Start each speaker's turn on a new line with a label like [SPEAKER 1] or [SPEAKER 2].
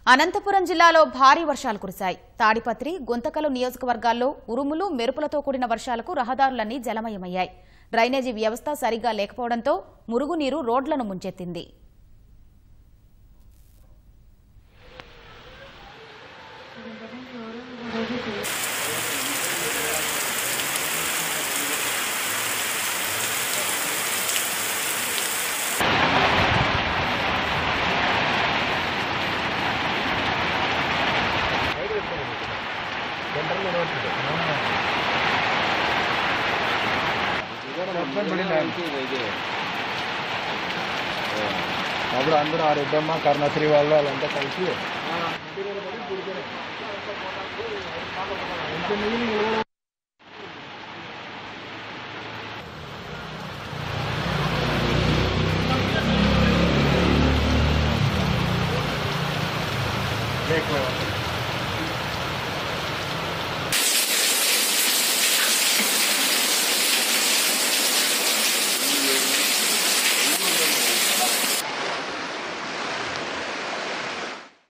[SPEAKER 1] అనంతపురం జిల్లాలో భారీ వర్షాలు కురిశాయి తాడిపత్రి గుంతకలు నియోజకవర్గాల్లో ఉరుములు మెరుపులతో కూడిన వర్షాలకు రహదారులన్నీ జలమయమయ్యాయి డ్రైనేజీ వ్యవస్థ సరిగా లేకపోవడంతో మురుగునీరు రోడ్లను ముంచెత్తింది
[SPEAKER 2] అప్పుడు అందరూ ఆ రెడ్డమ్మ కర్ణశ్రీ వాళ్ళు వాళ్ళంతా కలిసి లేకపోతే